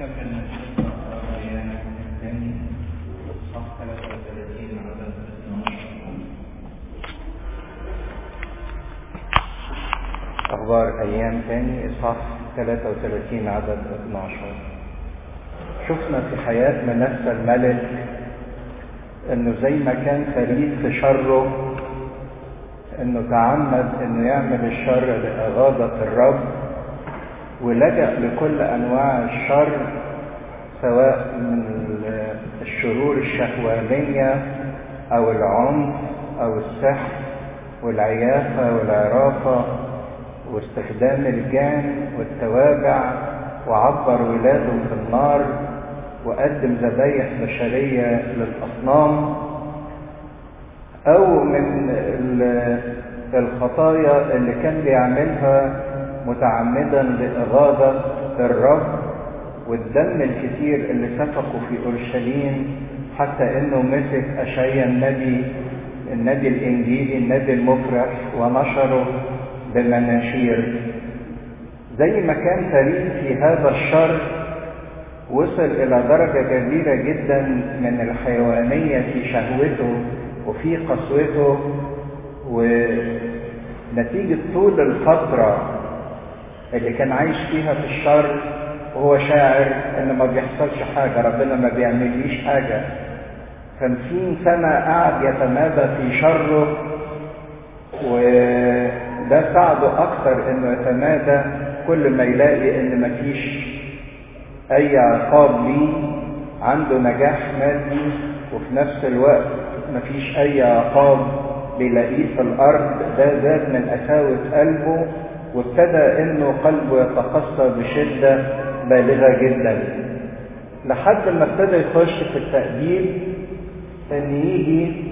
نكمل من قصة أيام الثاني صف 33 عدد 12 أخبار أيام ثاني إصحاح 33 عدد 12 شفنا في حياة منسى الملك إنه زي ما كان فريد في شره إنه تعمد إنه يعمل الشر لإغاظة الرب ولجأ لكل أنواع الشر سواء من الشرور الشهوانية أو العنف أو السحر والعيافة والعرافة واستخدام الجان والتوابع وعبر ولاده في النار وقدم ذبايح بشرية للأصنام أو من الخطايا اللي كان بيعملها متعمدا لإغاظة الرب والدم الكتير اللي سفكوا في أورشليم حتى إنه مسك أشعيا النبي النبي الإنجيلي النبي المفرح ونشره بمناشير زي ما كان فريد في هذا الشر وصل إلى درجة كبيرة جدا من الحيوانية في شهوته وفي قسوته ونتيجة طول الفترة اللي كان عايش فيها في الشر وهو شاعر ان ما بيحصلش حاجة ربنا ما بيعمليش حاجة خمسين سنة قعد يتمادى في شره وده ساعده اكثر انه يتمادى كل ما يلاقي ان مفيش اي عقاب ليه عنده نجاح مادي وفي نفس الوقت مفيش اي عقاب بيلاقيه في الارض ده زاد من قساوة قلبه وابتدى انه قلبه يتقسى بشدة بالغة جدا لحد ما ابتدى يخش في التأديب ان يجي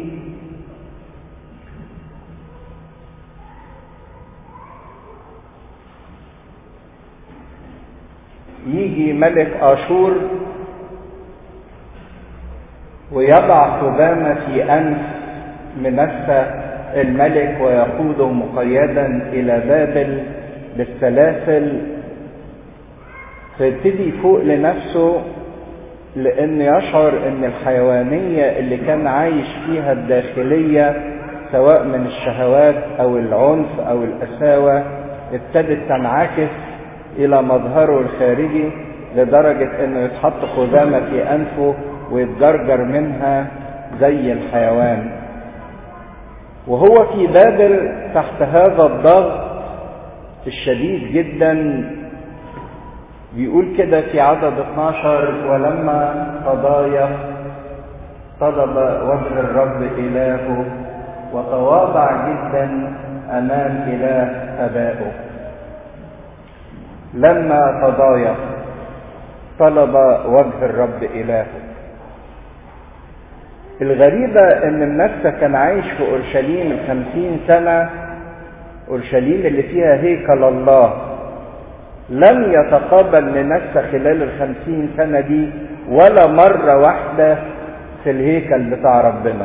يجي ملك اشور ويضع ثبامة في انف منسى الملك ويقوده مقيدا الى بابل بالسلاسل فيبتدي يفوق لنفسه لان يشعر ان الحيوانية اللي كان عايش فيها الداخلية سواء من الشهوات او العنف او القساوة ابتدت تنعكس الى مظهره الخارجي لدرجة انه يتحط خزامة في انفه ويتجرجر منها زي الحيوان وهو في بابل تحت هذا الضغط الشديد جدا بيقول كده في عدد 12 ولما تضايق طلب وجه الرب إلهه وتواضع جدا أمام إله أبائه لما تضايق طلب وجه الرب إلهه الغريبة ان النفس كان عايش في اورشليم الخمسين سنة اورشليم اللي فيها هيكل الله لم يتقابل لنفسه خلال الخمسين سنة دي ولا مرة واحدة في الهيكل بتاع ربنا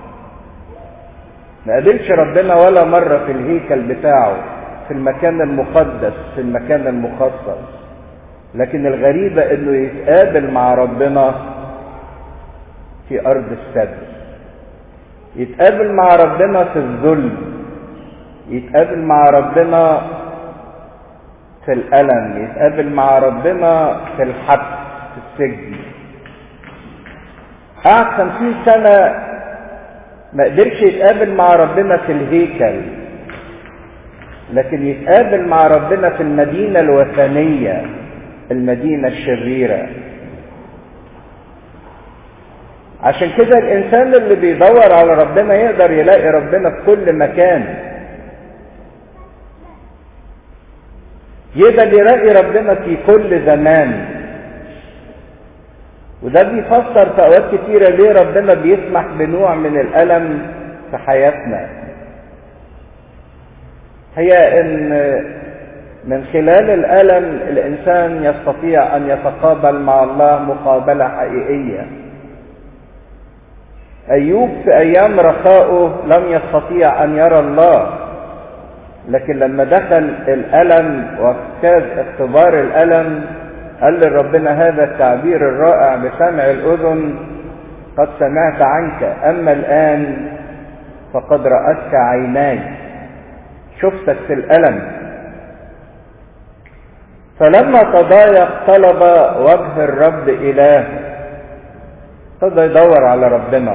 ما قابلش ربنا ولا مرة في الهيكل بتاعه في المكان المقدس في المكان المخصص لكن الغريبة انه يتقابل مع ربنا في ارض السبت يتقابل مع ربنا في الذل يتقابل مع ربنا في الالم يتقابل مع ربنا في الحبس في السجن قعد خمسين سنة ما قدرش يتقابل مع ربنا في الهيكل لكن يتقابل مع ربنا في المدينة الوثنية المدينة الشريرة عشان كده الانسان اللي بيدور على ربنا يقدر يلاقي ربنا في كل مكان يقدر يلاقي ربنا في كل زمان وده بيفسر في اوقات كتيره ليه ربنا بيسمح بنوع من الالم في حياتنا هي ان من خلال الالم الانسان يستطيع ان يتقابل مع الله مقابله حقيقيه ايوب في ايام رخائه لم يستطيع ان يرى الله لكن لما دخل الالم واجتاز اختبار الالم قال لربنا هذا التعبير الرائع بسمع الأذن قد سمعت عنك أما الآن فقد رأتك عيناي شفتك في الألم فلما تضايق طلب وجه الرب إله ابتدى يدور على ربنا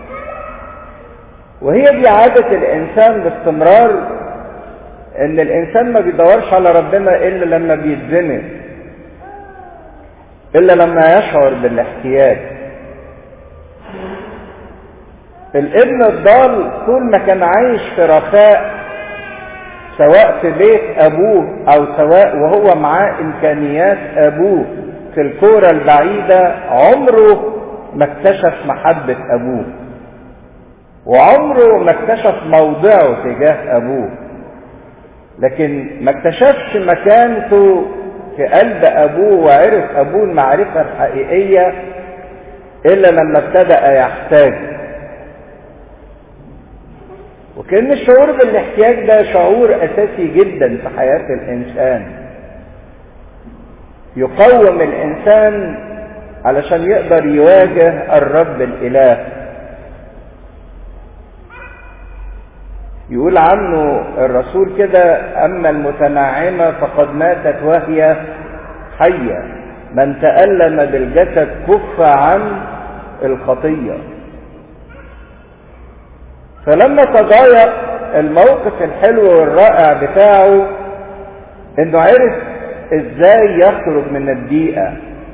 وهي دي عادة الإنسان باستمرار إن الإنسان ما بيدورش على ربنا إلا لما بيتزنق إلا لما يشعر بالاحتياج الابن الضال طول ما كان عايش في رخاء سواء في بيت ابوه او سواء وهو معاه امكانيات ابوه في الكورة البعيدة عمره ما اكتشف محبة ابوه وعمره ما اكتشف موضعه تجاه ابوه لكن ما اكتشفش مكانته في قلب ابوه وعرف ابوه المعرفة الحقيقية الا لما ابتدأ يحتاج وكأن الشعور بالاحتياج ده شعور أساسي جدا في حياة الإنسان يقوم الإنسان علشان يقدر يواجه الرب الإله يقول عنه الرسول كده أما المتنعمة فقد ماتت وهي حية من تألم بالجسد كف عن الخطيه فلما تضايق الموقف الحلو والرائع بتاعه انه عرف ازاي يخرج من الضيقه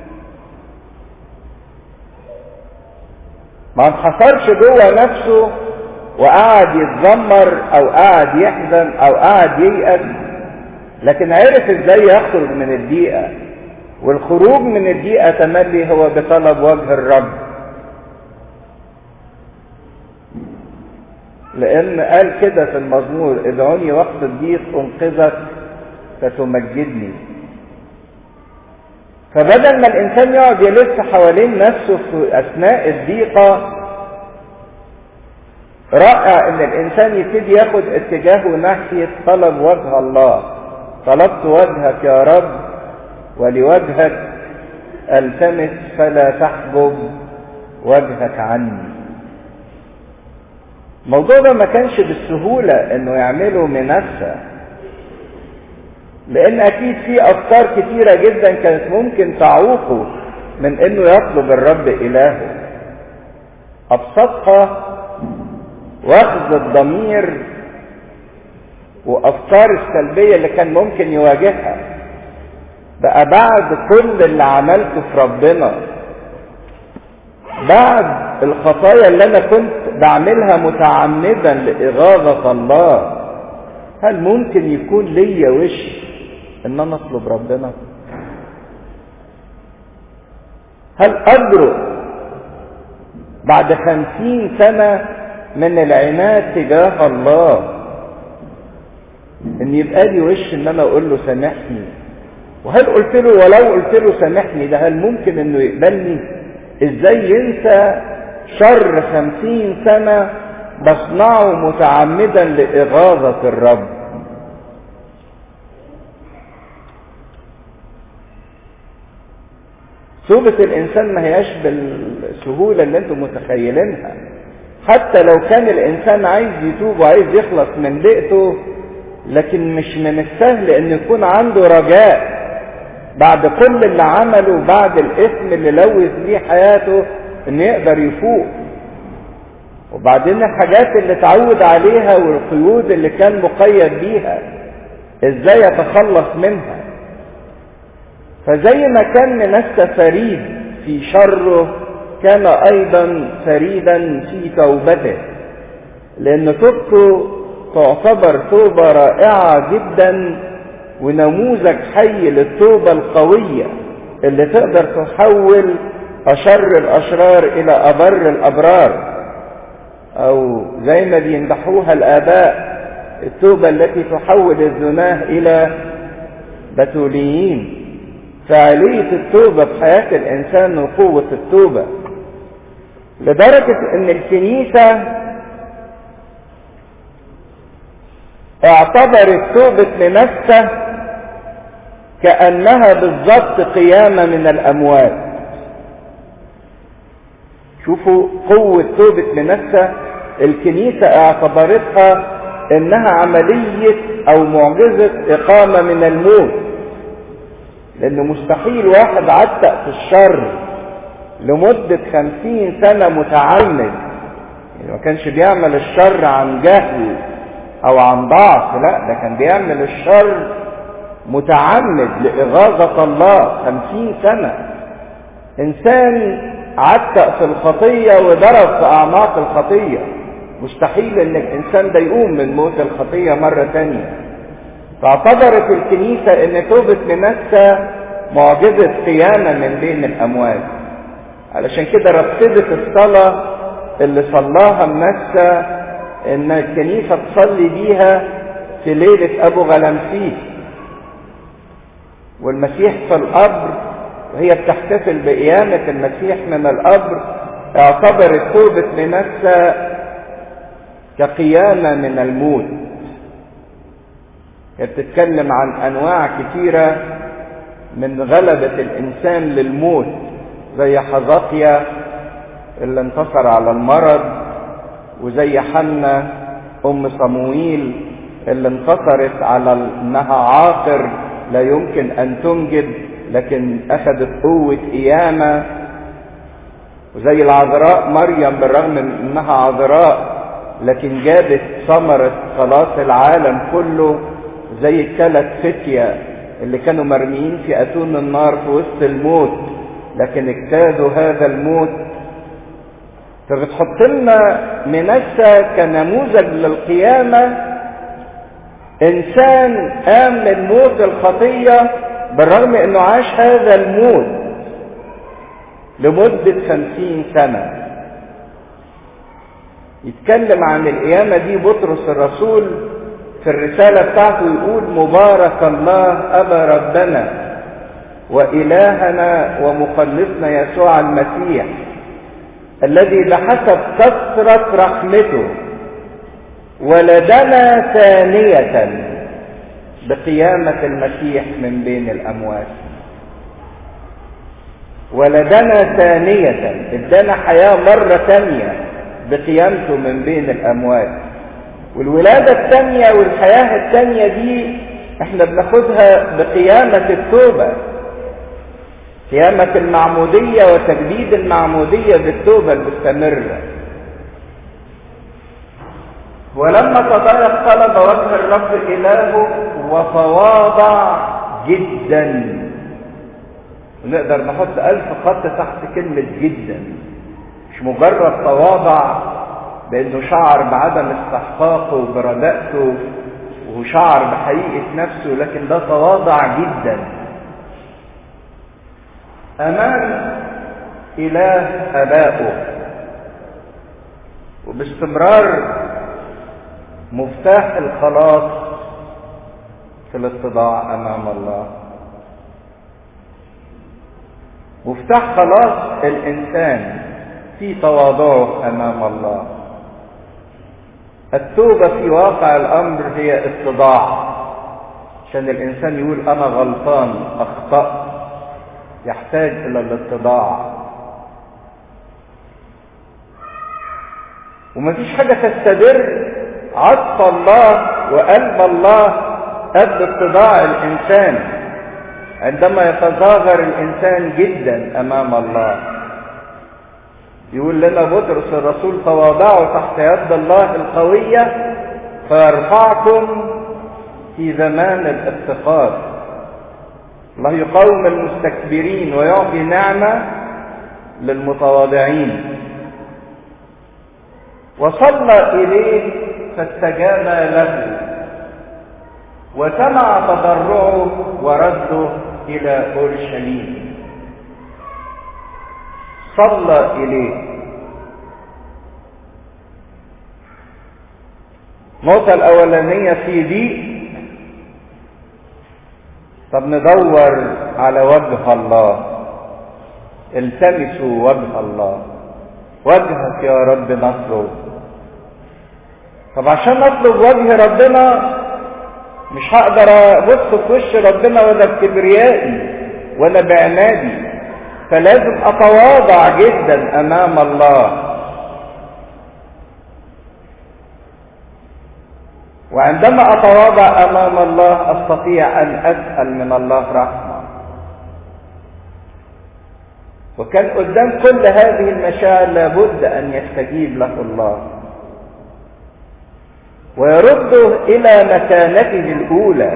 ما انحصرش جوه نفسه وقعد يتذمر او قعد يحزن او قعد ييأس لكن عرف ازاي يخرج من الضيقه والخروج من الضيقه تملي هو بطلب وجه الرب لأن قال كده في المزمور ادعوني وقت الضيق أنقذك فتمجدني فبدل ما الإنسان يقعد يلف حوالين نفسه في أثناء الضيقة رائع إن الإنسان يبتدي ياخد اتجاهه ناحية طلب وجه الله طلبت وجهك يا رب ولوجهك التمس فلا تحجب وجهك عني الموضوع ده ما كانش بالسهولة انه يعمله منسى لان اكيد في افكار كتيرة جدا كانت ممكن تعوقه من انه يطلب الرب الهه ابسطها واخذ الضمير وافكار السلبية اللي كان ممكن يواجهها بقى بعد كل اللي عملته في ربنا بعد الخطايا اللي انا كنت بعملها متعمدا لاغاظة الله هل ممكن يكون ليا وش ان انا اطلب ربنا هل اجرؤ بعد خمسين سنة من العناد تجاه الله ان يبقى لي وش ان انا اقول له سامحني وهل قلت له ولو قلت له سامحني ده هل ممكن انه يقبلني ازاي ينسى شر خمسين سنة بصنعه متعمدا لإغاظة الرب توبة الإنسان ما هياش بالسهولة اللي انتم متخيلينها حتى لو كان الإنسان عايز يتوب وعايز يخلص من ضيقته لكن مش من السهل ان يكون عنده رجاء بعد كل اللي عمله بعد الاسم اللي لوث ليه حياته انه يقدر يفوق وبعدين الحاجات اللي اتعود عليها والقيود اللي كان مقيد بيها ازاي يتخلص منها فزي ما كان منسى فريد في شره كان ايضا فريدا في توبته لان توبته تعتبر توبة رائعة جدا ونموذج حي للتوبة القوية اللي تقدر تحول أشر الأشرار إلى أبر الأبرار أو زي ما بيمدحوها الآباء التوبة التي تحول الزناه إلى بتوليين فعالية التوبة في حياة الإنسان وقوة التوبة لدرجة إن الكنيسة اعتبرت توبة منسة كأنها بالضبط قيامة من الأموات شوفوا قوة توبة منسى الكنيسة اعتبرتها انها عملية او معجزة اقامة من الموت لانه مستحيل واحد عتق في الشر لمدة خمسين سنة متعمد يعني ما كانش بيعمل الشر عن جهل او عن ضعف لا ده كان بيعمل الشر متعمد لإغاظة الله خمسين سنة إنسان عتق في الخطية وضرب في أعماق الخطية مستحيل ان الانسان ده يقوم من موت الخطية مرة تانية فاعتبرت الكنيسة ان توبة منسى معجزة قيامة من بين الاموات علشان كده رتبت الصلاة اللي صلاها منسى ان الكنيسة تصلي بيها في ليلة ابو غلمسيس والمسيح في القبر وهي بتحتفل بقيامة المسيح من القبر اعتبرت توبة منسى كقيامة من الموت هي بتتكلم عن أنواع كثيرة من غلبة الإنسان للموت زي حزقيا اللي انتصر على المرض وزي حنة أم صمويل اللي انتصرت على إنها عاقر لا يمكن أن تنجب لكن أخذت قوة قيامة وزي العذراء مريم بالرغم من إنها عذراء لكن جابت ثمرة خلاص العالم كله زي الثلاث فتية اللي كانوا مرميين في أتون النار في وسط الموت لكن اجتازوا هذا الموت فبتحط لنا منسى كنموذج للقيامة إنسان قام من موت الخطية بالرغم إنه عاش هذا الموت لمدة خمسين سنة يتكلم عن القيامة دي بطرس الرسول في الرسالة بتاعته يقول مبارك الله أبا ربنا وإلهنا ومخلصنا يسوع المسيح الذي بحسب كثرة رحمته ولدنا ثانية بقيامة المسيح من بين الأموات ولدنا ثانية ادانا حياة مرة ثانية بقيامته من بين الأموات والولادة الثانية والحياة الثانية دي احنا بناخدها بقيامة التوبة قيامة المعمودية وتجديد المعمودية بالتوبة المستمرة ولما تضايق طلب وجه الرب إلهه وتواضع جدا نقدر نحط ألف خط تحت كلمة جدا مش مجرد تواضع بانه شعر بعدم استحقاقه وبرداءته وشعر بحقيقة نفسه لكن ده تواضع جدا امام اله ابائه وباستمرار مفتاح الخلاص في الاتضاع امام الله مفتاح خلاص الانسان في تواضعه امام الله التوبه في واقع الامر هي اتضاع عشان الانسان يقول انا غلطان اخطات يحتاج الى الاتضاع ومفيش حاجه تستدر عطف الله وقلب الله قد اتضاع الانسان عندما يتظاهر الانسان جدا امام الله يقول لنا بطرس الرسول تواضعوا تحت يد الله القوية فيرفعكم في زمان الافتقار الله يقاوم المستكبرين ويعطي نعمة للمتواضعين وصلى إليه فاستجاب له وسمع تضرعه ورده إلى أورشليم صلى إليه النقطة الأولانية في دي طب ندور على وجه الله التمسوا وجه الله وجهك يا رب نطلب طب عشان نطلب وجه ربنا مش هقدر ابص في وش ربنا ولا بكبريائي ولا بعنادي فلازم اتواضع جدا امام الله وعندما اتواضع امام الله استطيع ان اسال من الله رحمه وكان قدام كل هذه المشاعر لابد ان يستجيب له الله ويرده الى مكانته الاولى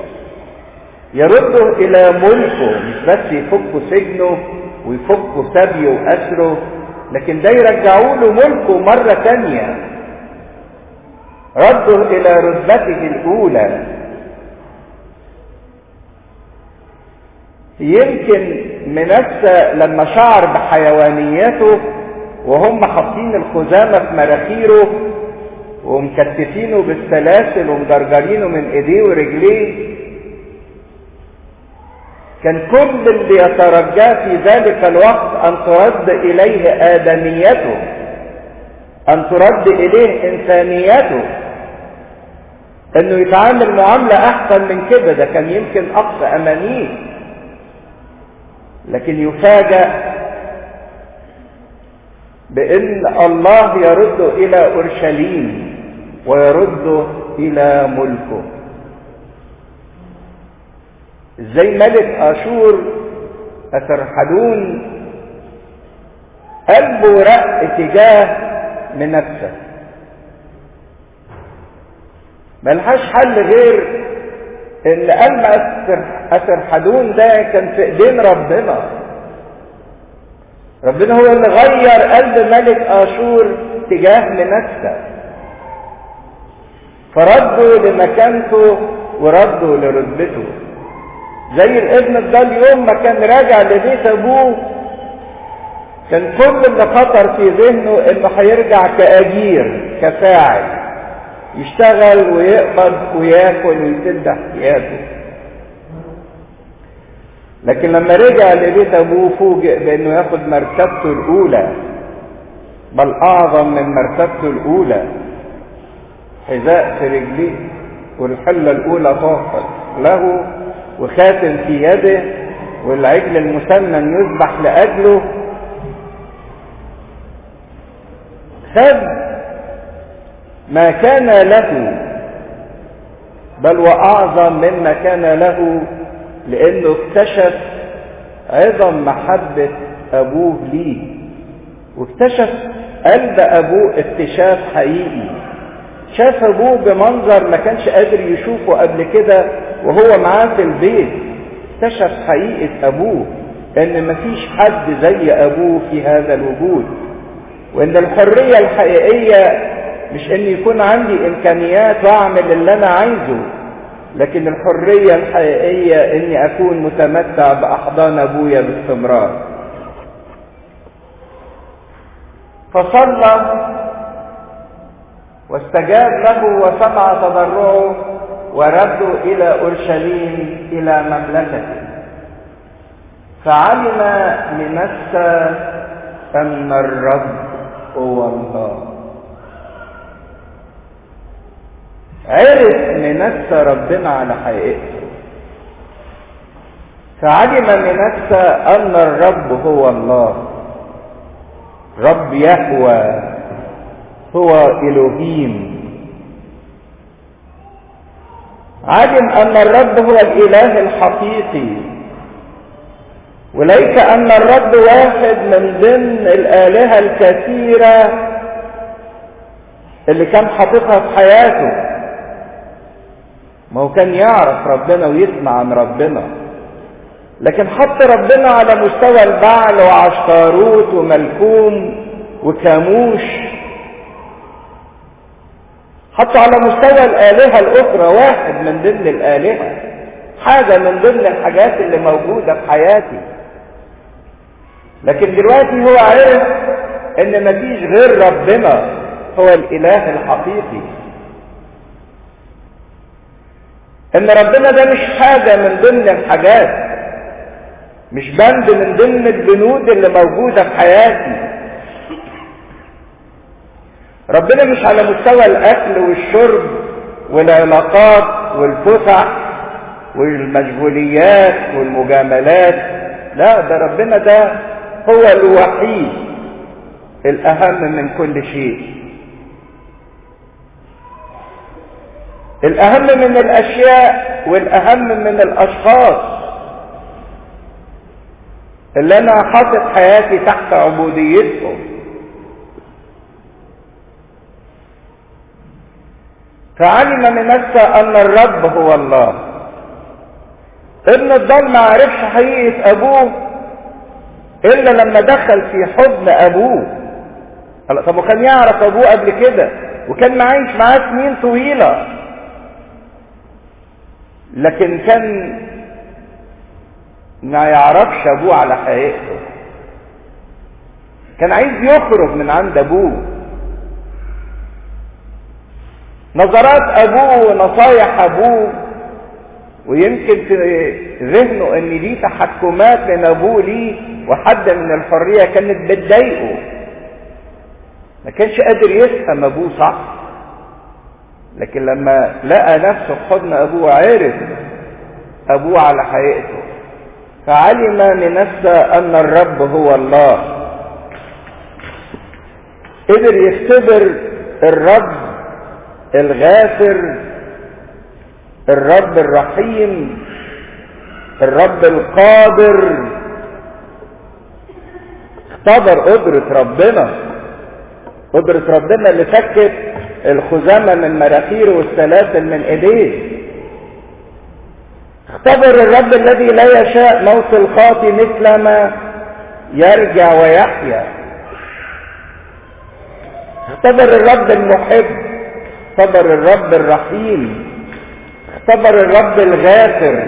يرده الى ملكه مش بس يفك سجنه ويفك سبيه واسره لكن ده يرجعوا له ملكه مرة تانية رده الى رتبته الاولى يمكن منسى لما شعر بحيوانيته وهم حاطين الخزامة في مراخيره ومكتفينه بالسلاسل ومجرجرينه من ايديه ورجليه كان كل اللي يترجاه في ذلك الوقت ان ترد اليه ادميته ان ترد اليه انسانيته انه يتعامل معاملة احسن من كده ده كان يمكن اقصى امانيه لكن يفاجأ بان الله يرد الى اورشليم ويرده الى ملكه ازاي ملك اشور اترحلون قلبه رق تجاه منافسه ملهاش حل غير ان قلب اترحلون ده كان في ايدين ربنا ربنا هو اللي غير قلب ملك اشور تجاه منافسه فردوا لمكانته وردوا لرتبته زي الابن ده اليوم ما كان راجع لبيت ابوه كان كل اللي خطر في ذهنه انه هيرجع كاجير كفاعل يشتغل ويقبض وياكل ويسد احتياجه لكن لما رجع لبيت ابوه فوجئ بانه ياخد مرتبته الاولى بل اعظم من مرتبته الاولى حذاء في رجليه والحله الاولى طاقت له وخاتم في يده والعجل المسمن يذبح لاجله خد ما كان له بل واعظم مما كان له لانه اكتشف عظم محبه ابوه ليه واكتشف قلب ابوه اكتشاف حقيقي شاف ابوه بمنظر ما كانش قادر يشوفه قبل كده وهو معاه في البيت اكتشف حقيقة ابوه ان مفيش حد زي ابوه في هذا الوجود وان الحرية الحقيقية مش ان يكون عندي امكانيات واعمل اللي انا عايزه لكن الحرية الحقيقية اني اكون متمتع باحضان ابويا باستمرار فصلى واستجاب له وسمع تضرعه وردوا الى اورشليم الى مملكته فعلم منسى ان الرب هو الله عرف منسى ربنا على حقيقته فعلم منسى ان الرب هو الله رب يهوى هو الوهيم علم ان الرب هو الاله الحقيقي وليس ان الرب واحد من ضمن الالهه الكثيره اللي كان حاططها في حياته ما هو كان يعرف ربنا ويسمع عن ربنا لكن حط ربنا على مستوى البعل وعشتاروت وملكوم وكاموش حط على مستوى الآلهة الأخرى واحد من ضمن الآلهة حاجة من ضمن الحاجات اللي موجودة في حياتي لكن دلوقتي هو عرف ان مفيش غير ربنا هو الاله الحقيقي ان ربنا ده مش حاجة من ضمن الحاجات مش بند من ضمن البنود اللي موجودة في حياتي ربنا مش على مستوى الاكل والشرب والعلاقات والفسح والمشغوليات والمجاملات لا ده ربنا ده هو الوحيد الاهم من كل شيء الاهم من الاشياء والاهم من الاشخاص اللي انا حاطط حياتي تحت عبوديتهم فعلم منسى ان الرب هو الله ابن الضال ما عرفش حقيقة ابوه الا لما دخل في حضن ابوه طب وكان يعرف ابوه قبل كده وكان معيش معاه سنين طويلة لكن كان ما يعرفش ابوه على حقيقته كان عايز يخرج من عند ابوه نظرات ابوه ونصايح ابوه ويمكن في ذهنه ان دي تحكمات من ابوه ليه وحد من الحرية كانت بتضايقه ما كانش قادر يفهم ابوه صح لكن لما لقى نفسه في حضن ابوه عرف ابوه على حقيقته فعلم منسى ان الرب هو الله قدر يختبر الرب الغافر الرب الرحيم الرب القادر اختبر قدرة ربنا قدرة ربنا اللي فكت الخزامة من مراخيره والسلاسل من ايديه اختبر الرب الذي لا يشاء موت الخاطي مثلما يرجع ويحيا اختبر الرب المحب اختبر الرب الرحيم اختبر الرب الغافر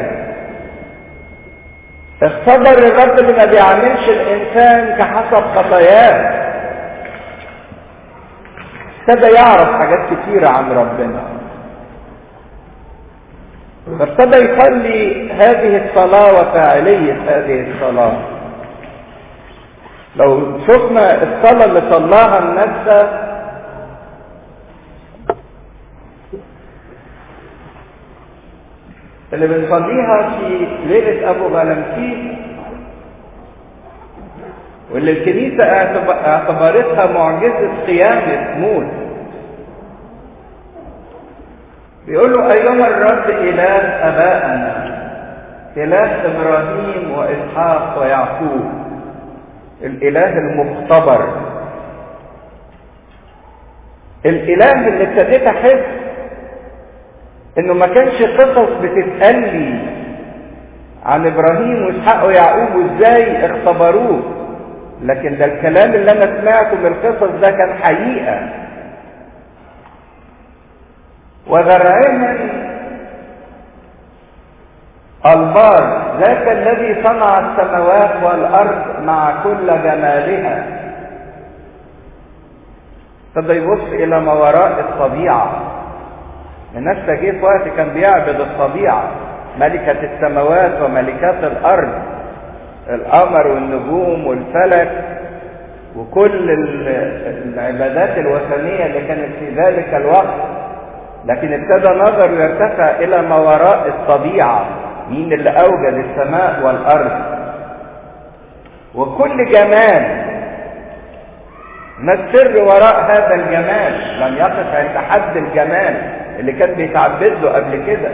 اختبر الرب اللي ما بيعملش الانسان كحسب خطاياه ابتدى يعرف حاجات كتيرة عن ربنا فابتدى يصلي هذه الصلاة وفاعلية هذه الصلاة لو شفنا الصلاة اللي صلاها الناس اللي بنصليها في ليلة أبو غلمسيس واللي الكنيسة اعتبرتها معجزة قيامة موت بيقولوا أيها الرب إله أبائنا إله إبراهيم وإسحاق ويعقوب الإله المختبر الإله اللي ابتديت أحس إنه ما كانش قصص بتتقال لي عن إبراهيم وإسحاق ويعقوب وإزاي اختبروه لكن ده الكلام اللي أنا سمعته من القصص ده كان حقيقة وذرعهم البار ذاك الذي صنع السماوات والارض مع كل جمالها ابتدى يبص الى ما وراء الطبيعه الناس جه في وقت كان بيعبد الطبيعه ملكه السماوات وملكات الارض القمر والنجوم والفلك وكل العبادات الوثنيه اللي كانت في ذلك الوقت لكن ابتدى نظره يرتفع الى ما وراء الطبيعه مين اللي اوجد السماء والارض وكل جمال ما السر وراء هذا الجمال لم يقف عند حد الجمال اللي كان بيتعبد له قبل كده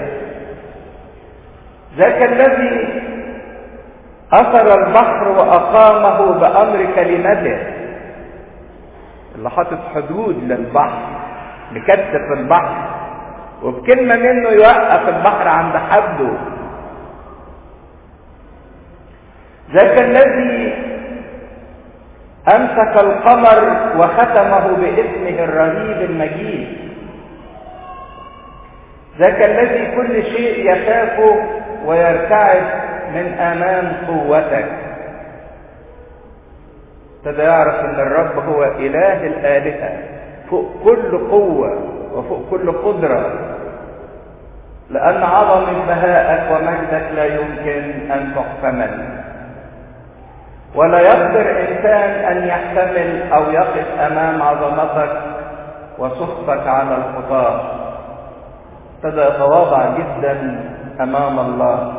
ذاك الذي اثر البحر واقامه بامر كلمته اللي حاطط حدود للبحر لكتف البحر وبكلمة منه يوقف البحر عند حده ذاك الذي أمسك القمر وختمه باسمه الرهيب المجيد ذاك الذي كل شيء يخافه ويرتعد من أمام قوتك ابتدى يعرف ان الرب هو اله الالهه فوق كل قوه وفوق كل قدره لان عظم بهائك ومجدك لا يمكن ان تحتمل ولا يقدر انسان ان يحتمل او يقف امام عظمتك وسخطك على الخطاه ابتدى يتواضع جدا امام الله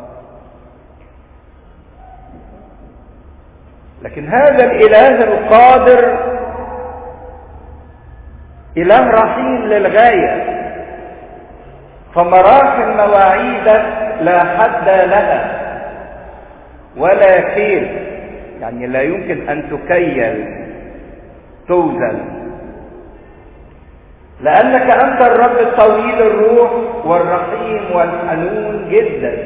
لكن هذا الاله القادر اله رحيم للغايه فمراحل مواعيدك لا حد لها ولا كيل يعني لا يمكن ان تكيل توزن لانك انت الرب الطويل الروح والرحيم والحنون جدا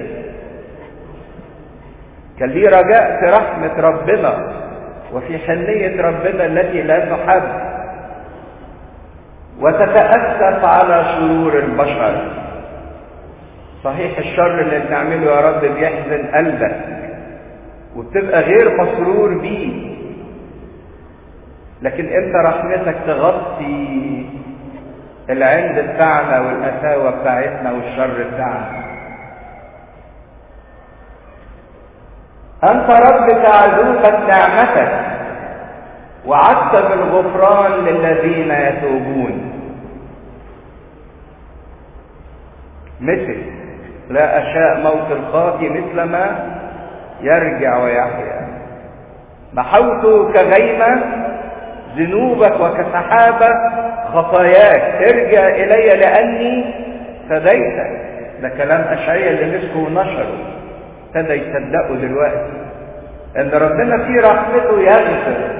كان ليه رجاء في رحمه ربنا وفي حنيه ربنا التي لا تحد وتتاسف على شرور البشر صحيح الشر اللي بنعمله يا رب بيحزن قلبك وبتبقى غير مسرور بيه لكن انت رحمتك تغطي العند بتاعنا والقساوة بتاعتنا والشر بتاعنا انت رب تعذوبة نعمتك وعدت بالغفران للذين يتوبون مثل لا أشاء موت الخاطي مثل ما يرجع ويحيا محوت كغيمة ذنوبك وكسحابة خطاياك ارجع إلي لأني فديتك ده كلام أشعية اللي مسكه ونشره ابتدى يصدقوا دلوقتي ان ربنا في رحمته يغفر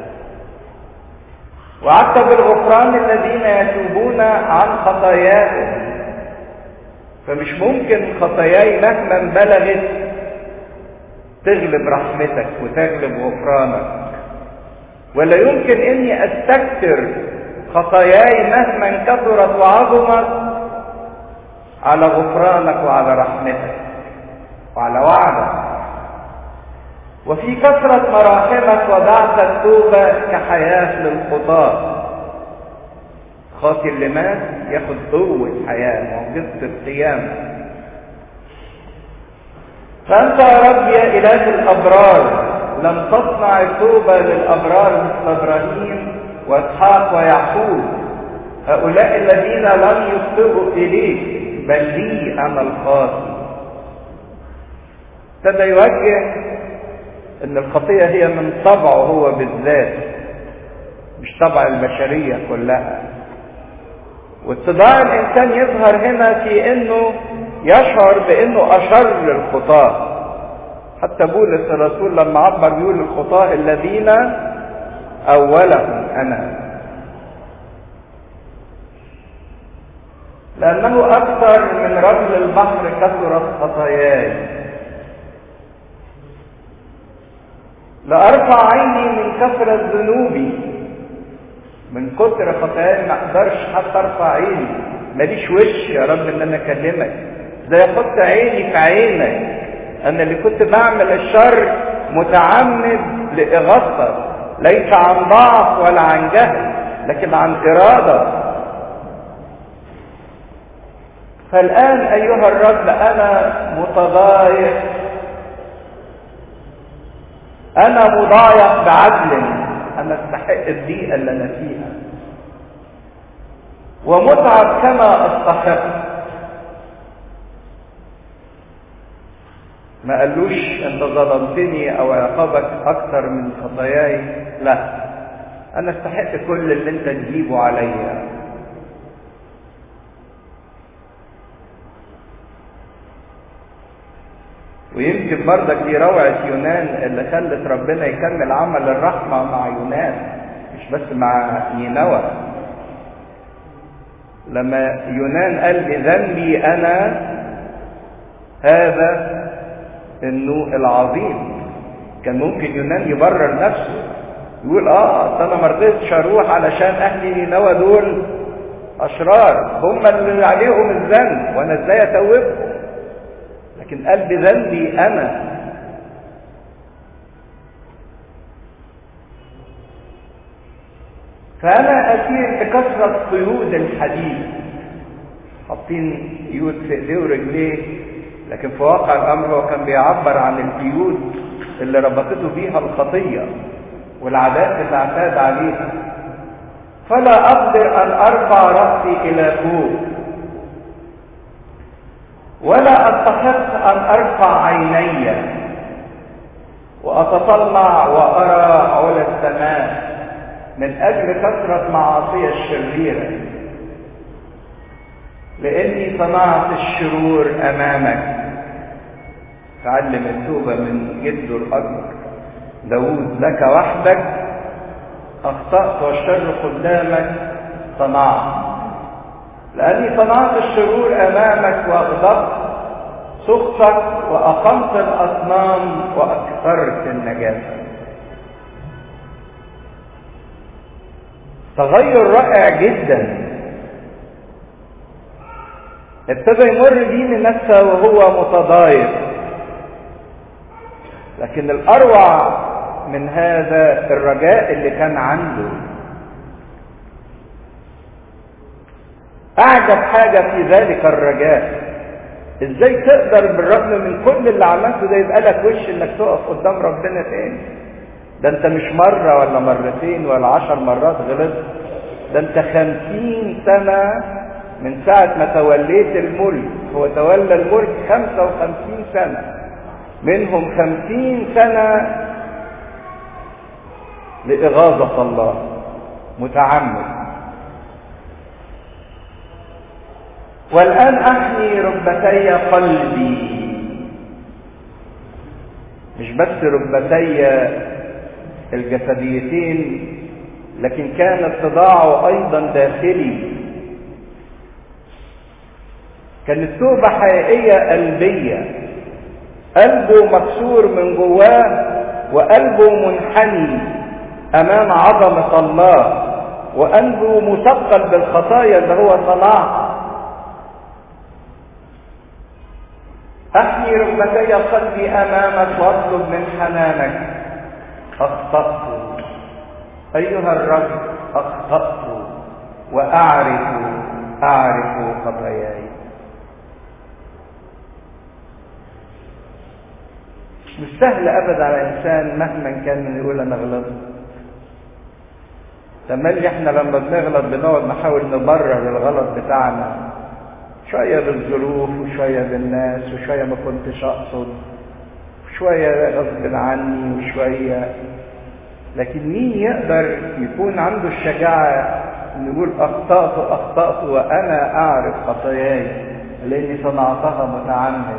وعدت بالغفران الذين يتوبون عن خطاياهم فمش ممكن خطاياي مهما بلغت تغلب رحمتك وتغلب غفرانك ولا يمكن اني استكثر خطاياي مهما كثرت وعظمت على غفرانك وعلى رحمتك وعلى وعدك وفي كثرة مراحمك وضعت التوبة كحياة للخطاة خاطي اللي مات ياخد قوة حياة معجزة القيامة فأنت يا رب يا إله الأبرار لم تصنع التوبة للأبرار مثل إبراهيم وإسحاق ويعقوب هؤلاء الذين لم يخطئوا إليك بل لي أنا الخاطي ابتدى يوجه ان الخطية هي من طبعه هو بالذات مش طبع البشرية كلها واتضاع الانسان يظهر هنا في انه يشعر بانه اشر الخطاة حتى بولس الرسول لما عبر بيقول الخطاة الذين اولهم انا لانه اكثر من رمل البحر كثرت خطاياي لأرفع عيني من كثرة ذنوبي من كتر خطاياي ما اقدرش حتى ارفع عيني ماليش وش يا رب ان انا اكلمك زي احط عيني في عينك انا اللي كنت بعمل الشر متعمد لاغاظتك ليس عن ضعف ولا عن جهل لكن عن اراده فالان ايها الرب انا متضايق انا مضايق بعدل انا استحق الضيقه اللي انا فيها ومتعب كما استحق ما قالوش انت ظلمتني او عقابك اكثر من خطاياي لا انا استحق كل اللي انت تجيبه عليا ويمكن برضك دي روعة يونان اللي خلت ربنا يكمل عمل الرحمة مع يونان مش بس مع نينوى لما يونان قال بذنبي أنا هذا النوء العظيم كان ممكن يونان يبرر نفسه يقول اه انا ما رضيتش اروح علشان اهل نينوى دول اشرار هم اللي عليهم الذنب وانا ازاي اتوبهم لكن قال بذنبي انا فانا اسير بكثره قيود الحديد حاطين قيود في ايديه ورجليه لكن في واقع الامر هو كان بيعبر عن القيود اللي ربطته بيها الخطيه والعادات اللي اعتاد عليها فلا اقدر ان ارفع راسي الى فوق ولا أستحق أن أرفع عيني وأتطلع وأرى علا السماء من أجل كثرة معاصي الشريرة لأني صنعت الشرور أمامك تعلم التوبة من جده الأكبر داود لك وحدك أخطأت والشر قدامك صنعت لأني صنعت الشرور أمامك وأغضبت سخطك وأقمت الأصنام وأكثرت النجاسة تغير رائع جدا ابتدى يمر بيه من نفسه وهو متضايق لكن الأروع من هذا الرجاء اللي كان عنده أعجب حاجة في ذلك الرجاء ازاي تقدر بالرغم من كل اللي عملته ده يبقى لك وش انك تقف قدام ربنا تاني ده انت مش مرة ولا مرتين ولا عشر مرات غلطت ده انت خمسين سنة من ساعة ما توليت الملك هو تولى الملك خمسة وخمسين سنة منهم خمسين سنة لإغاظة الله متعمد والآن أحني ركبتي قلبي مش بس ركبتي الجسديتين لكن كان اتضاعه أيضا داخلي كانت توبة حقيقية قلبية قلبه مكسور من جواه وقلبه منحني أمام عظمة الله وقلبه مثقل بالخطايا اللي هو صنعها أحني ركبتي قلبي أمامك واطلب من حنانك أخطأت أيها الرب أخطأت وأعرف أعرف خطاياي مش سهل أبدا على إنسان مهما كان يقول أنا غلطت تملي احنا لما بنغلط بنقعد نحاول نبرر الغلط بتاعنا شوية بالظروف وشوية بالناس وشوية ما كنتش أقصد وشوية غصب عني وشوية لكن مين يقدر يكون عنده الشجاعة انه يقول أخطأت أخطأت وأنا أعرف خطاياي لأني صنعتها متعمد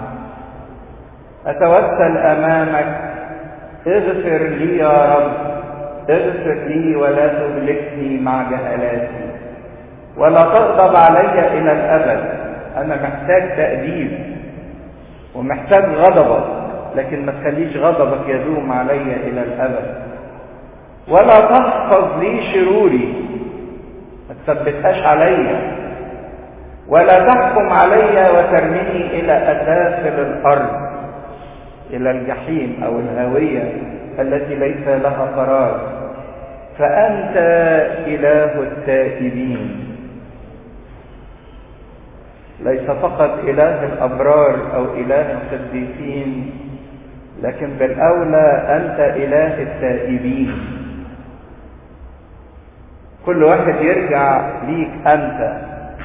أتوسل أمامك اغفر لي يا رب اغفر لي ولا تهلكني مع جهالاتي ولا تغضب علي إلى الأبد أنا محتاج تأديب ومحتاج غضبك لكن ما تخليش غضبك يدوم علي إلى الأبد ولا تحفظ لي شروري ما تثبتهاش عليا ولا تحكم علي وترميني إلى أسافل الأرض إلى الجحيم أو الهاوية التي ليس لها قرار فأنت إله التائبين ليس فقط إله الأبرار أو إله القديسين لكن بالأولى أنت إله التائبين كل واحد يرجع ليك أنت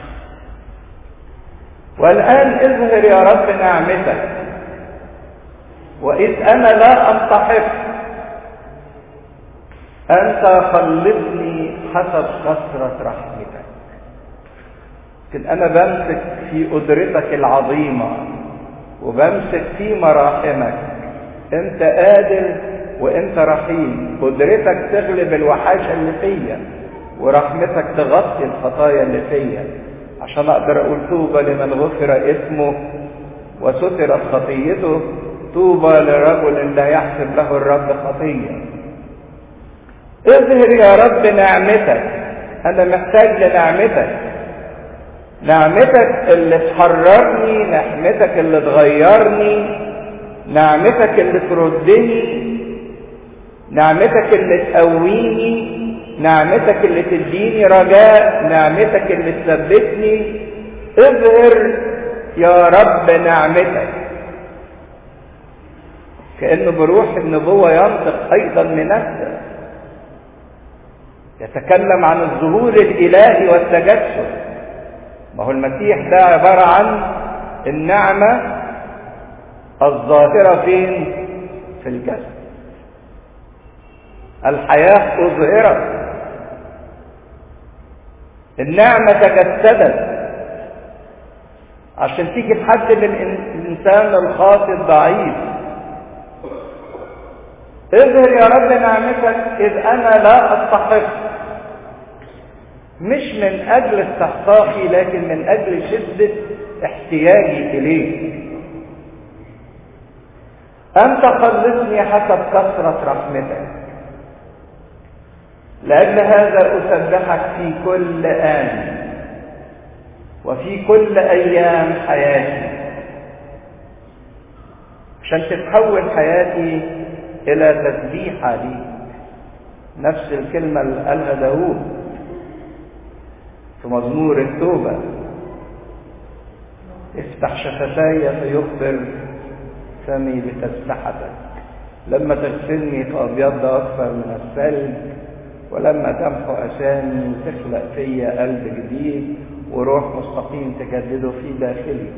والآن اظهر يا رب نعمتك وإذ أنا لا أنتحق أنت خلصني حسب كثرة رحمتك لكن أنا بمسك في قدرتك العظيمة وبمسك في مراحمك أنت قادر وأنت رحيم قدرتك تغلب الوحاشة اللي فيا ورحمتك تغطي الخطايا اللي فيا عشان أقدر أقول طوبى لمن غفر اسمه وسترت خطيته طوبى لرجل لا يحسب له الرب خطيه اظهر يا رب نعمتك انا محتاج لنعمتك نعمتك اللي تحررني نعمتك اللي تغيرني نعمتك اللي تردني نعمتك اللي تقويني نعمتك اللي تديني رجاء نعمتك اللي تثبتني اظهر يا رب نعمتك كأنه بروح النبوة ينطق أيضا من نفسه يتكلم عن الظهور الإلهي والتجسد ما هو المسيح ده عبارة عن النعمة الظاهرة فين في الجسد الحياة أظهرت النعمة تجسدت عشان تيجي تحدد الإنسان الخاطئ الضعيف اظهر يا رب نعمتك إذ أنا لا أستحق مش من أجل استحقاقي لكن من أجل شدة احتياجي إليه أنت خلصني حسب كثرة رحمتك لأجل هذا أسبحك في كل آن وفي كل أيام حياتي عشان تتحول حياتي إلى تسبيحة لي نفس الكلمة اللي قالها داوود في مزمور التوبة افتح شفتاي فيخبر فمي بتسبحتك لما تغسلني فأبيض أكثر من الثلج ولما تمحو أسامي وتخلق فيا قلب جديد وروح مستقيم تجدده في داخلي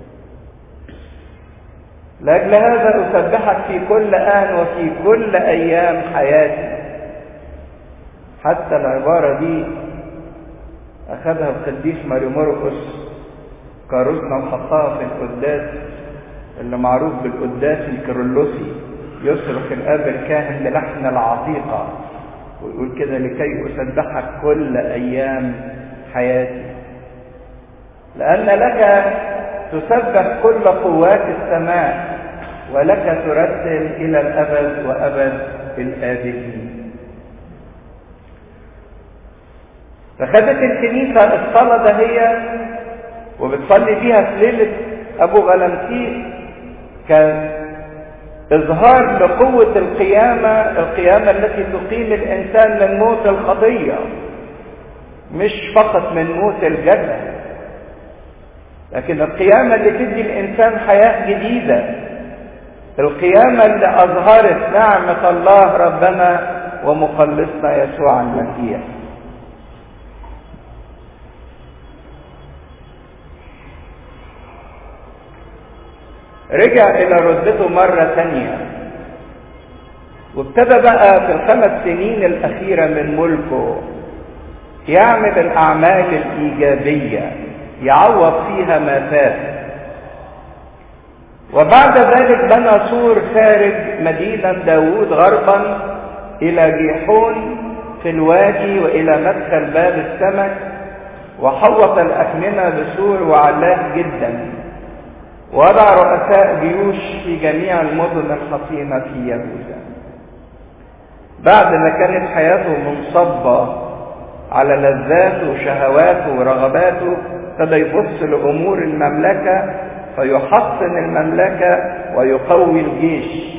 لأجل هذا أسبحك في كل آن وفي كل أيام حياتي حتى العبارة دي أخذها القديس ماري مرقس كاروسنا وحطها في القداس اللي معروف بالقداس الكيرلسي يصرخ الاب الكاهن بلحن العتيقه ويقول كده لكي اسبحك كل ايام حياتي لان لك تسبح كل قوات السماء ولك ترتل الى الابد وابد الابدين فخدت الكنيسه الصلاه ده هي وبتصلي فيها في ليله ابو غلمسيس كان اظهار لقوة القيامة القيامة التي تقيم الانسان من موت الخطية مش فقط من موت الجسد لكن القيامة اللي تدي الانسان حياة جديدة القيامة اللي اظهرت نعمة الله ربنا ومخلصنا يسوع المسيح رجع الى ردته مرة تانية وابتدى بقى في الخمس سنين الاخيرة من ملكه يعمل الاعمال الايجابية يعوض فيها ما فات وبعد ذلك بنى سور خارج مدينة داوود غربا الى جيحون في الوادي والى مدخل باب السمك وحوط الاكمنة بسور وعلاه جدا وضع رؤساء جيوش في جميع المدن الحصينة في يهوذا بعد ما كانت حياته منصبة على لذاته وشهواته ورغباته ابتدى يبص لأمور المملكة فيحصن المملكة ويقوي الجيش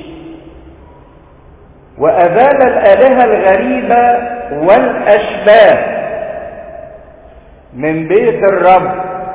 وأزال الآلهة الغريبة والأشباه من بيت الرب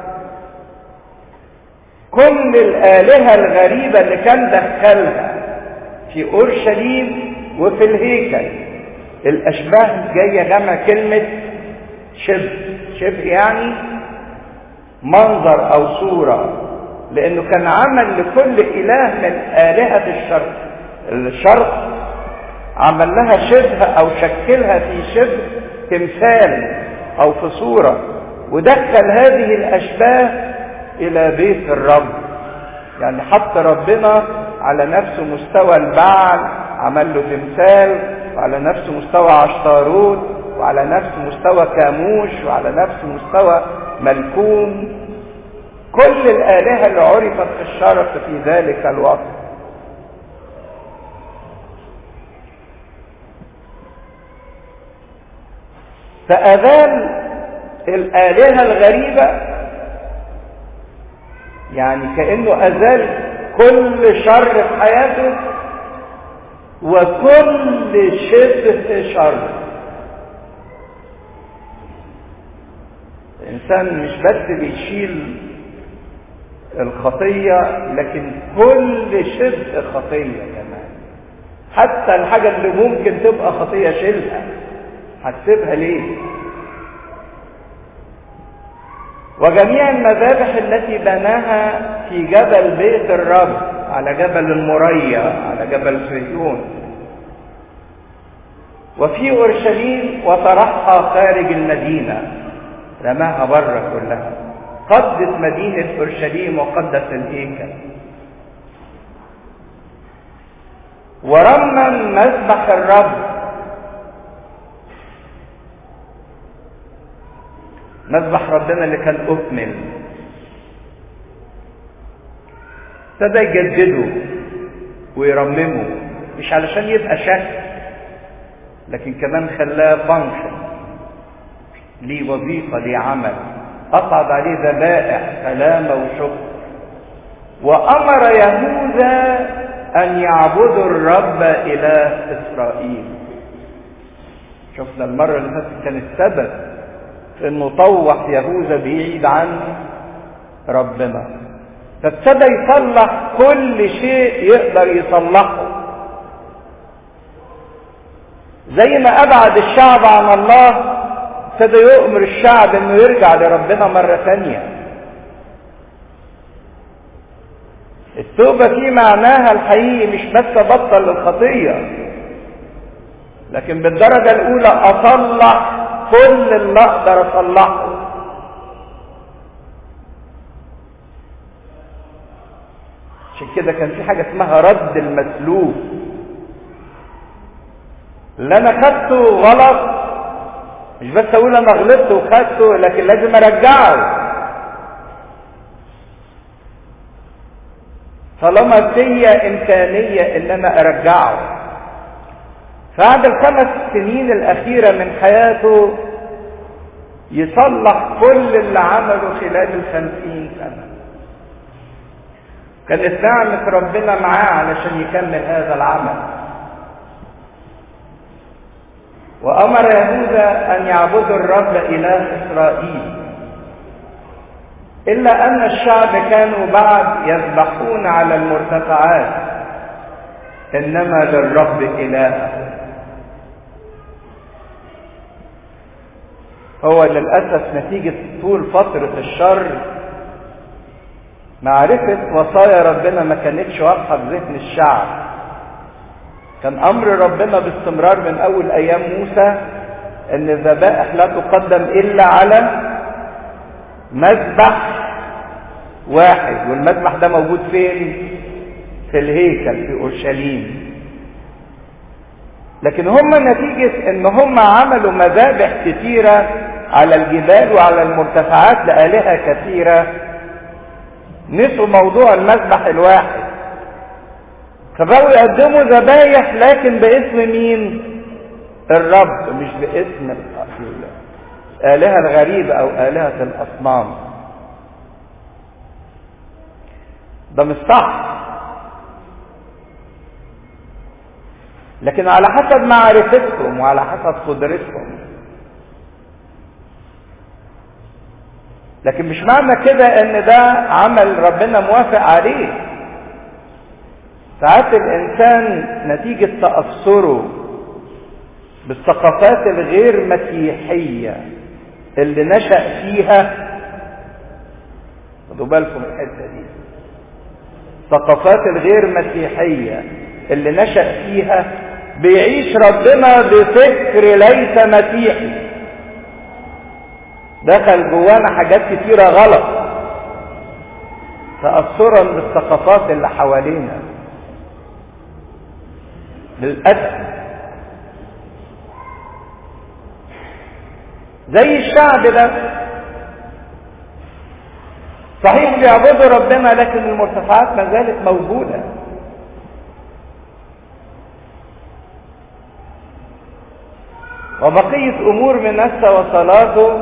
كل الآلهة الغريبة اللي كان دخلها في أورشليم وفي الهيكل الأشباه جاية جمع كلمة شبه شبه يعني منظر أو صورة لأنه كان عمل لكل إله من آلهة الشرق الشرق عمل لها شبه أو شكلها في شبه تمثال أو في صورة ودخل هذه الأشباه الى بيت الرب يعني حط ربنا على نفس مستوى البعل عمل له تمثال وعلى نفس مستوى عشتاروت وعلى نفس مستوى كاموش وعلى نفس مستوى ملكوم كل الآلهة اللي عرفت في الشرق في ذلك الوقت فأذان الآلهة الغريبة يعني كأنه أزال كل شر في حياته وكل شبه شر الإنسان مش بس بيشيل الخطية لكن كل شبه خطية كمان حتى الحاجة اللي ممكن تبقى خطية شيلها هتسيبها ليه وجميع المذابح التي بناها في في جبل بيت الرب على جبل المريا على جبل صهيون وفي اورشليم وطرحها خارج المدينه رماها بره كلها قدس مدينه اورشليم وقدس الهيكل ورمم مذبح الرب مذبح ربنا اللي كان اكمل ابتدى يجدده ويرممه مش علشان يبقى شكل لكن كمان خلاه فانكشن ليه وظيفه ليه عمل اصعد عليه ذبائح سلامه وشكر وامر يهوذا ان يعبدوا الرب اله اسرائيل شفنا المره اللي فاتت كان السبب في انه طوح يهوذا بعيد عن ربنا فابتدى يصلح كل شيء يقدر يصلحه زي ما ابعد الشعب عن الله ابتدى يؤمر الشعب انه يرجع لربنا مرة ثانية التوبة في معناها الحقيقي مش بس ابطل الخطية لكن بالدرجة الاولى اصلح كل اللي اقدر اصلحه عشان كده كان في حاجة اسمها رد المسلوب اللي انا خدته غلط مش بس اقول انا غلطت وخدته لكن لازم ارجعه طالما فيا امكانية ان انا ارجعه فبعد الخمس سنين الاخيرة من حياته يصلح كل اللي عمله خلال الخمسين سنة كانت نعمة ربنا معاه علشان يكمل هذا العمل وأمر يهوذا أن يعبدوا الرب إله إسرائيل إلا أن الشعب كانوا بعد يذبحون على المرتفعات إنما للرب إله هو للأسف نتيجة طول فترة الشر معرفة وصايا ربنا ما كانتش واضحة في ذهن الشعب كان امر ربنا باستمرار من اول ايام موسى ان الذبائح لا تقدم الا على مذبح واحد والمذبح ده موجود فين في الهيكل في اورشليم لكن هم نتيجة ان هم عملوا مذابح كثيرة على الجبال وعلى المرتفعات لآلهة كثيرة نسوا موضوع المذبح الواحد فبقوا يقدموا ذبايح لكن باسم مين الرب مش باسم الآلهة الغريبة أو آلهة الأصنام ده مش صح لكن على حسب معرفتهم وعلى حسب قدرتهم لكن مش معنى كده ان ده عمل ربنا موافق عليه ساعات الانسان نتيجة تأثره بالثقافات الغير مسيحية اللي نشأ فيها خدوا بالكم الحتة دي الثقافات الغير مسيحية اللي نشأ فيها بيعيش ربنا بفكر ليس مسيحي دخل جوانا حاجات كتيرة غلط تأثرا بالثقافات اللي حوالينا للأسف زي الشعب ده صحيح بيعبدوا ربنا لكن المرتفعات ما زالت موجودة وبقية أمور منسى وصلاته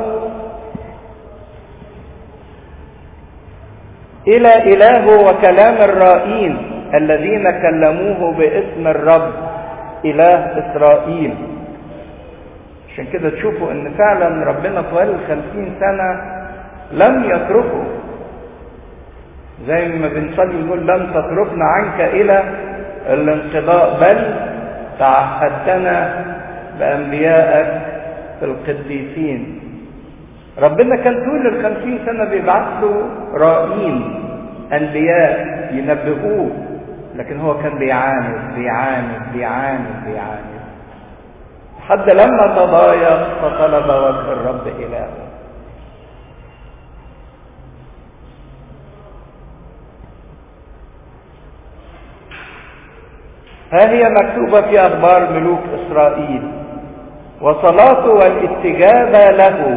إلى إله وكلام الرائين الذين كلموه باسم الرب إله إسرائيل عشان كده تشوفوا ان فعلا ربنا طوال الخمسين سنة لم يتركه زي ما بنصلي نقول لن تتركنا عنك الى الانقضاء بل تعهدتنا بانبيائك القديسين ربنا كان طول الخمسين سنة بيبعث له رائين انبياء ينبهوه لكن هو كان بيعاند بيعاند بيعاند بيعاند حد لما تضايق فطلب وجه الرب إلهه ها هي مكتوبة في أخبار ملوك إسرائيل وصلاته والاستجابة له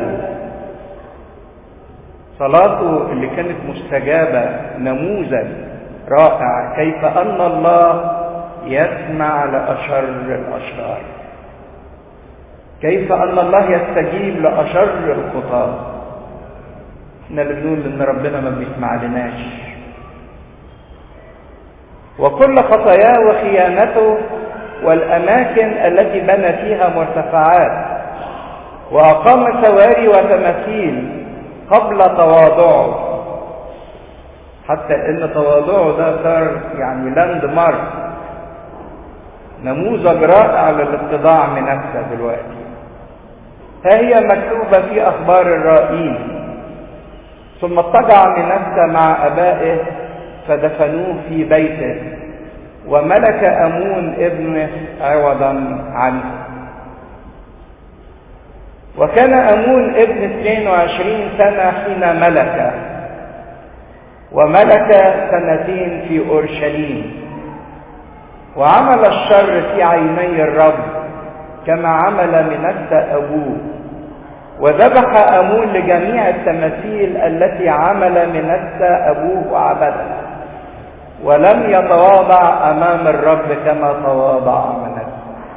صلاته اللي كانت مستجابة نموذج رائع كيف أن الله يسمع لأشر الأشرار كيف أن الله يستجيب لأشر الخطاة احنا بنقول إن ربنا ما بيسمع لناش وكل خطاياه وخيانته والأماكن التي بنى فيها مرتفعات وأقام سواري وتماثيل قبل تواضعه حتى ان تواضعه ده صار يعني لاند مارك نموذج رائع للاتضاع من نفسه دلوقتي ها هي مكتوبة في أخبار الرائين ثم اضطجع من نفسه مع أبائه فدفنوه في بيته وملك أمون ابنه عوضا عنه وكان أمون ابن 22 سنة حين ملك وملك سنتين في أورشليم وعمل الشر في عيني الرب كما عمل منسى أبوه وذبح أمون لجميع التماثيل التي عمل منسى أبوه وعبدها ولم يتواضع أمام الرب كما تواضع منسى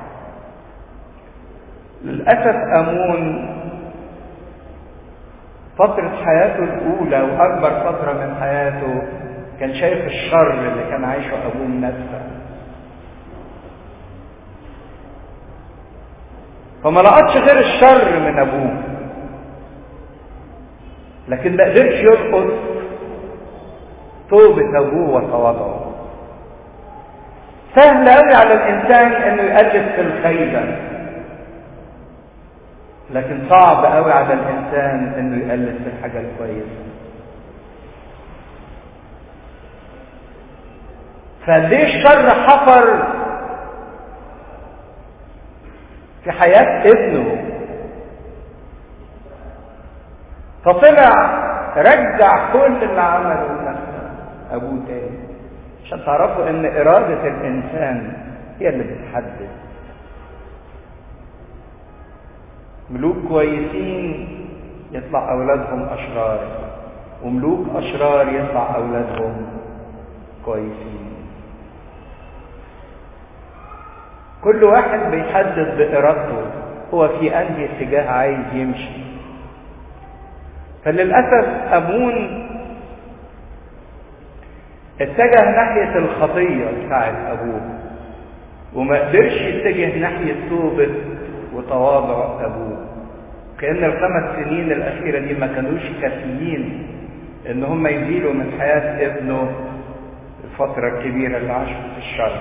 للأسف أمون فترة حياته الأولى وأكبر فترة من حياته كان شايف الشر اللي كان عايشه أبوه منسى فما لقطش غير الشر من ابوه لكن ما قدرش يلقط توبة ابوه وتواضعه سهل قوي على الانسان انه يقلد في الخيبة لكن صعب قوي على الانسان انه يقلد في الحاجة الكويسة فليه الشر حفر في حياة ابنه فطلع رجع كل اللي عمله لنفسه ابوه تاني عشان تعرفوا ان ارادة الانسان هي اللي بتحدد ملوك كويسين يطلع اولادهم اشرار وملوك اشرار يطلع اولادهم كويسين كل واحد بيحدد بإرادته هو في أنهي اتجاه عايز يمشي فللأسف أبون اتجه ناحية الخطية بتاعت أبوه وما قدرش يتجه ناحية توبة وتواضع أبوه كأن الخمس سنين الأخيرة دي ما كانوش كافيين إن هم يزيلوا من حياة ابنه الفترة الكبيرة اللي عاشوا في الشر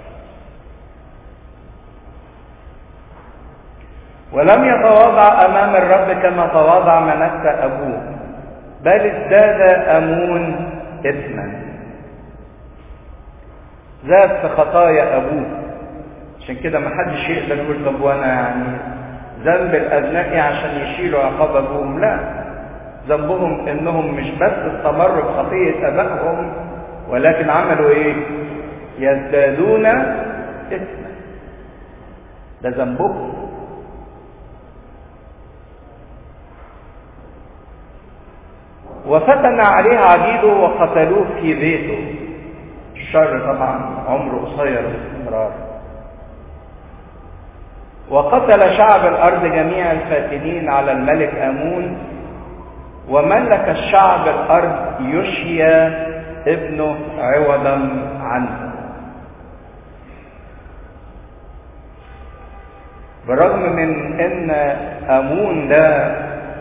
ولم يتواضع امام الرب كما تواضع منسى ابوه بل ازداد امون اثما زاد في خطايا ابوه عشان كده ما حدش يقدر يقول طب وانا يعني ذنب الابناء عشان يشيلوا عقاب ابوهم لا ذنبهم انهم مش بس استمروا بخطيه ابائهم ولكن عملوا ايه يزدادون اثما ده ذنبهم وفتن عليه عبيده وقتلوه في بيته الشر طبعا عمره قصير باستمرار وقتل شعب الارض جميع الفاتنين على الملك امون وملك الشعب الارض يشيا ابنه عوضا عنه بالرغم من ان امون ده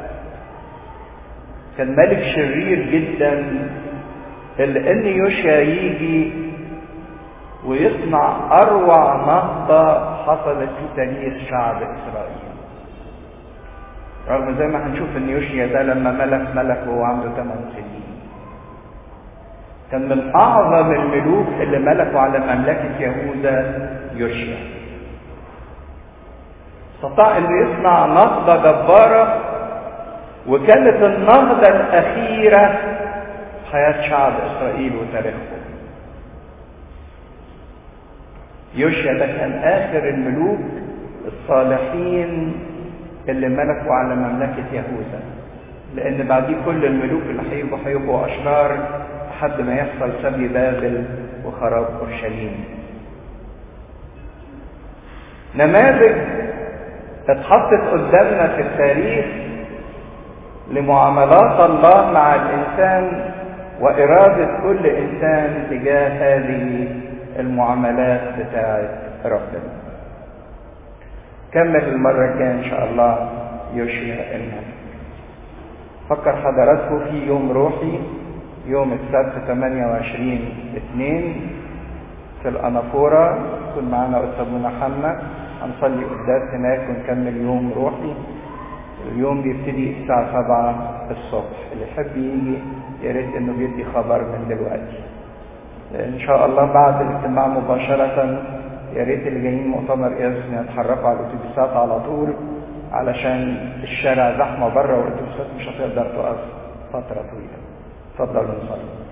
كان ملك شرير جدا الا ان يوشيا يجي ويصنع اروع نهضه حصلت في تاريخ شعب اسرائيل رغم زي ما هنشوف ان يوشيا ده لما ملك ملك وهو عنده 8 سنين كان من اعظم الملوك اللي ملكوا على مملكة يهوذا يوشيا استطاع انه يصنع نهضة جبارة وكانت النهضة الاخيرة في حياة شعب اسرائيل وتاريخهم يوشيا ده كان اخر الملوك الصالحين اللي ملكوا على مملكة يهوذا لان بعديه كل الملوك اللي هيبقوا هيبقوا اشرار لحد ما يحصل سبي بابل وخراب اورشليم نماذج اتحطت قدامنا في التاريخ لمعاملات الله مع الانسان واراده كل انسان تجاه هذه المعاملات بتاعه ربنا كمل المره الجايه ان شاء الله يوشيا الملك فكر حضراتكم في يوم روحي يوم السبت 28 2 في الأنافورة يكون معانا أستاذنا حنا هنصلي قداس هناك ونكمل يوم روحي اليوم بيبتدي الساعة 7 الصبح اللي يحب يجي يا ريت انه بيدي خبر من دلوقتي ان شاء الله بعد الاجتماع مباشرة يا ريت اللي جايين مؤتمر اسم يتحركوا على الاتوبيسات على طول علشان الشارع زحمة بره والاتوبيسات مش هتقدر تقف فترة طويلة اتفضلوا نصلي